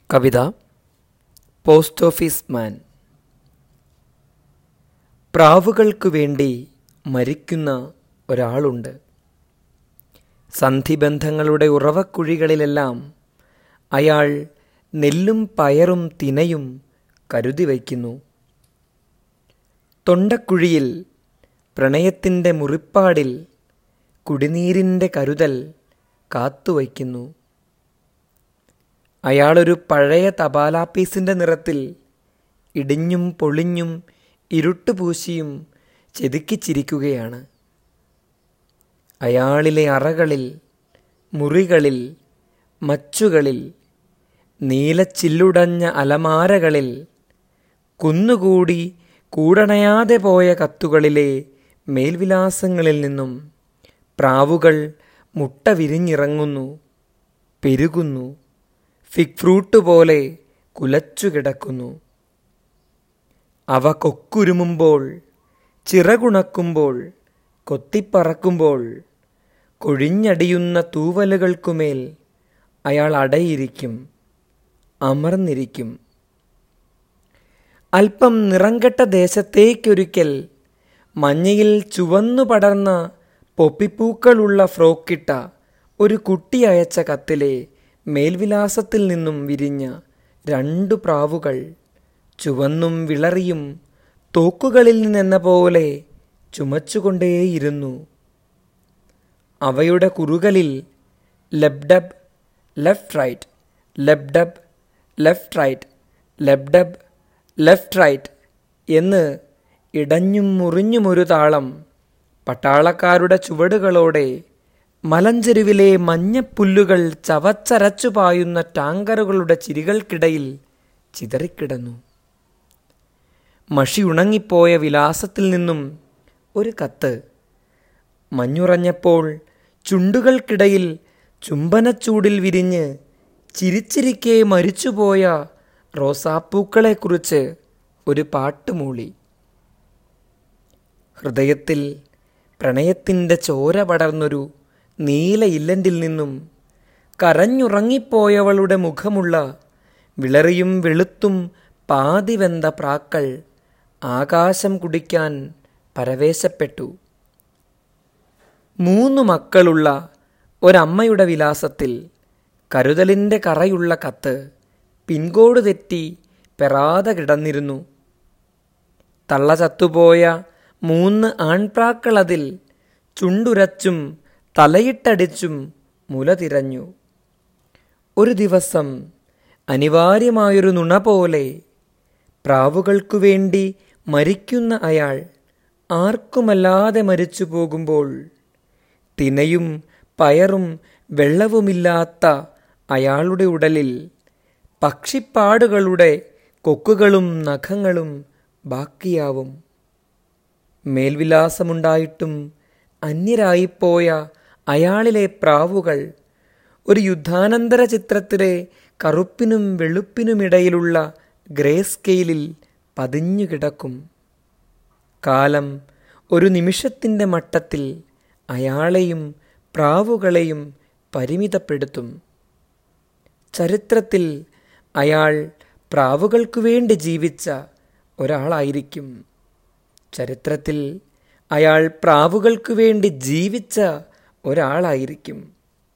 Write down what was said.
കവിത post office മാൻ പ്രാവുകൾക്കു വേണ്ടി മരിക്കുന്ന ഒരാളുണ്ട് സന്ധിബന്ധങ്ങളുടെ ഉറവക്കുഴികളിലെല്ലാം അയാൾ നെല്ലും പയറും തിനയും കരുതി വയ്ക്കുന്നു തൊണ്ടക്കുഴിയിൽ പ്രണയത്തിൻ്റെ മുറിപ്പാടിൽ കുടിനീരിൻ്റെ കരുതൽ കാത്തുവയ്ക്കുന്നു അയാളൊരു പഴയ തപാലാപ്പീസിൻ്റെ നിറത്തിൽ ഇടിഞ്ഞും പൊളിഞ്ഞും ഇരുട്ടുപൂശിയും ചെതുക്കിച്ചിരിക്കുകയാണ് അയാളിലെ അറകളിൽ മുറികളിൽ മച്ചുകളിൽ നീലച്ചില്ലുടഞ്ഞ അലമാരകളിൽ കുന്നുകൂടി കൂടണയാതെ പോയ കത്തുകളിലെ മേൽവിലാസങ്ങളിൽ നിന്നും പ്രാവുകൾ മുട്ട വിരിഞ്ഞിറങ്ങുന്നു പെരുകുന്നു ഫിഗ് ഫ്രൂട്ട് പോലെ കുലച്ചു കിടക്കുന്നു അവ കൊക്കുരുമുമ്പോൾ ചിറകുണക്കുമ്പോൾ കൊത്തിപ്പറക്കുമ്പോൾ കൊഴിഞ്ഞടിയുന്ന തൂവലുകൾക്കുമേൽ അയാൾ അടയിരിക്കും അമർന്നിരിക്കും അല്പം നിറംകെട്ട ദേശത്തേക്കൊരിക്കൽ മഞ്ഞയിൽ ചുവന്നു പടർന്ന പൊപ്പിപ്പൂക്കളുള്ള ഫ്രോക്കിട്ട ഒരു കുട്ടി അയച്ച കത്തിലെ മേൽവിലാസത്തിൽ നിന്നും വിരിഞ്ഞ രണ്ടു പ്രാവുകൾ ചുവന്നും വിളറിയും തോക്കുകളിൽ നിന്നെന്ന പോലെ ചുമച്ചുകൊണ്ടേയിരുന്നു അവയുടെ കുറുകലിൽ lub dub left right lub dub left right lub dub left right എന്ന് ഇടഞ്ഞും മുറിഞ്ഞുമൊരു താളം പട്ടാളക്കാരുടെ ചുവടുകളോടെ മലഞ്ചെരുവിലെ മഞ്ഞപ്പുല്ലുകൾ ചവച്ചരച്ചു പായുന്ന ടാങ്കറുകളുടെ ചിരികൾക്കിടയിൽ ചിതറിക്കിടന്നു മഷി ഉണങ്ങിപ്പോയ വിലാസത്തിൽ നിന്നും ഒരു കത്ത് മഞ്ഞുറഞ്ഞപ്പോൾ ചുണ്ടുകൾക്കിടയിൽ ചുംബനച്ചൂടിൽ വിരിഞ്ഞ് ചിരിച്ചിരിക്കെ മരിച്ചുപോയ റോസാപ്പൂക്കളെക്കുറിച്ച് ഒരു പാട്ടുമൂളി ഹൃദയത്തിൽ പ്രണയത്തിൻ്റെ ചോര പടർന്നൊരു നീല ഇല്ലൻറ്റിൽ നിന്നും കരഞ്ഞുറങ്ങിപ്പോയവളുടെ മുഖമുള്ള വിളറിയും വെളുത്തും പാതിവെന്ത പ്രാക്കൾ ആകാശം കുടിക്കാൻ പരവേശപ്പെട്ടു മൂന്നു മക്കളുള്ള ഒരമ്മയുടെ വിലാസത്തിൽ കരുതലിൻ്റെ കറയുള്ള കത്ത് പിൻകോഡ് തെറ്റി പെറാതെ കിടന്നിരുന്നു തള്ള ചത്തുപോയ മൂന്ന് ആൺപ്രാക്കളതിൽ ചുണ്ടുരച്ചും തലയിട്ടടിച്ചും മുല തിരഞ്ഞു ഒരു ദിവസം അനിവാര്യമായൊരു നുണ പോലെ പ്രാവുകൾക്കു വേണ്ടി മരിക്കുന്ന അയാൾ ആർക്കുമല്ലാതെ മരിച്ചു പോകുമ്പോൾ തിനയും പയറും വെള്ളവുമില്ലാത്ത അയാളുടെ ഉടലിൽ പക്ഷിപ്പാടുകളുടെ കൊക്കുകളും നഖങ്ങളും ബാക്കിയാവും മേൽവിലാസമുണ്ടായിട്ടും അന്യരായിപ്പോയ അയാളിലെ പ്രാവുകൾ ഒരു യുദ്ധാനന്തര ചിത്രത്തിലെ കറുപ്പിനും വെളുപ്പിനുമിടയിലുള്ള ഗ്രേ സ്കെയിലിൽ പതിഞ്ഞു കിടക്കും കാലം ഒരു നിമിഷത്തിൻ്റെ മട്ടത്തിൽ അയാളെയും പ്രാവുകളെയും പരിമിതപ്പെടുത്തും ചരിത്രത്തിൽ അയാൾ പ്രാവുകൾക്കു വേണ്ടി ജീവിച്ച ഒരാളായിരിക്കും ചരിത്രത്തിൽ അയാൾ പ്രാവുകൾക്കു വേണ്ടി ജീവിച്ച ഒരാളായിരിക്കും